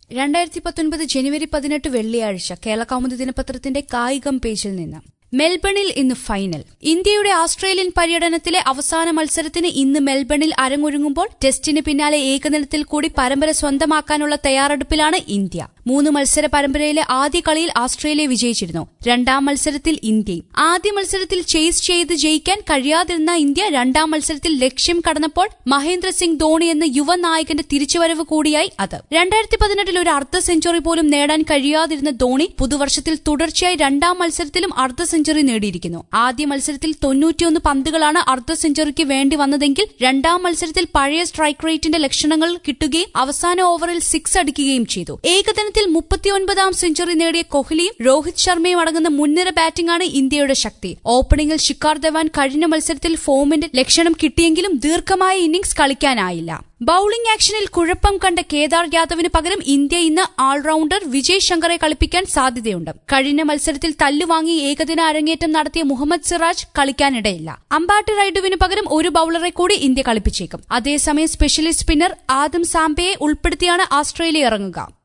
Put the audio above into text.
രണ്ടായിരത്തി പത്തൊൻപത് ജനുവരി പതിനെട്ട് വെള്ളിയാഴ്ച കേരള കൗമുദി ദിനപത്രത്തിന്റെ കായികം പേജിൽ നിന്ന് മെൽബണിൽ ഇന്ന് ഫൈനൽ ഇന്ത്യയുടെ ഓസ്ട്രേലിയൻ പര്യടനത്തിലെ അവസാന മത്സരത്തിന് ഇന്ന് മെൽബണിൽ അരങ്ങൊരുങ്ങുമ്പോൾ ടെസ്റ്റിന് പിന്നാലെ ഏകദിനത്തിൽ കൂടി പരമ്പര സ്വന്തമാക്കാനുള്ള തയ്യാറെടുപ്പിലാണ് ഇന്ത്യ മൂന്ന് മത്സര പരമ്പരയിലെ ആദ്യ കളിയിൽ ഓസ്ട്രേലിയ വിജയിച്ചിരുന്നു രണ്ടാം മത്സരത്തിൽ ഇന്ത്യയും ആദ്യ മത്സരത്തിൽ ചേസ് ചെയ്ത് ജയിക്കാൻ കഴിയാതിരുന്ന ഇന്ത്യ രണ്ടാം മത്സരത്തിൽ ലക്ഷ്യം കടന്നപ്പോൾ മഹേന്ദ്ര സിംഗ് ധോണി എന്ന യുവനായകന്റെ തിരിച്ചുവരവ് കൂടിയായി അത് രണ്ടായിരത്തി പതിനെട്ടിൽ ഒരു അർദ്ധ സെഞ്ചുറി പോലും നേടാൻ കഴിയാതിരുന്ന ധോണി പുതുവർഷത്തിൽ തുടർച്ചയായി രണ്ടാം മത്സരത്തിലും അർദ്ധ സെഞ്ചുറി നേടിയിരിക്കുന്നു ആദ്യ മത്സരത്തിൽ തൊണ്ണൂറ്റിയൊന്ന് പന്തുകളാണ് അർദ്ധ സെഞ്ചുറിക്ക് വേണ്ടി വന്നതെങ്കിൽ രണ്ടാം മത്സരത്തിൽ പഴയ സ്ട്രൈക്ക് റേറ്റിന്റെ ലക്ഷണങ്ങൾ കിട്ടുകയും അവസാന ഓവറിൽ സിക്സ് അടിക്കുകയും ചെയ്തു ഏകദിനത്തിൽ മുപ്പത്തിയൊൻപതാം സെഞ്ചുറി നേടിയ കോഹ്ലിയും രോഹിത് ശർമ്മയും അടങ്ങുന്ന മുൻനിര ബാറ്റിംഗാണ് ഇന്ത്യയുടെ ശക്തി ഓപ്പണിംഗിൽ ശിഖാർ ധവാൻ കഴിഞ്ഞ മത്സരത്തിൽ ഫോമിന്റെ ലക്ഷണം കിട്ടിയെങ്കിലും ദീർഘമായ ഇന്നിംഗ്സ് കളിക്കാനായില്ല ബൌളിംഗ് ആക്ഷനിൽ കുഴപ്പം കണ്ട കേദാർ യാദവിന് പകരം ഇന്ത്യ ഇന്ന് ഓൾറൌണ്ടർ വിജയ് ശങ്കറെ കളിപ്പിക്കാൻ സാധ്യതയുണ്ട് കഴിഞ്ഞ മത്സരത്തിൽ തല്ലുവാങ്ങി ഏകദിന അരങ്ങേറ്റം നടത്തിയ മുഹമ്മദ് സിറാജ് കളിക്കാനിടയില്ല അമ്പാട്ടി റൈഡുവിന് പകരം ഒരു ബൌളറെ കൂടി ഇന്ത്യ കളിപ്പിച്ചേക്കും അതേസമയം സ്പെഷ്യലിസ്റ്റ് സ്പിന്നർ ആദം സാംബയെ ഉൾപ്പെടുത്തിയാണ് ഓസ്ട്രേലിയ ഇറങ്ങുക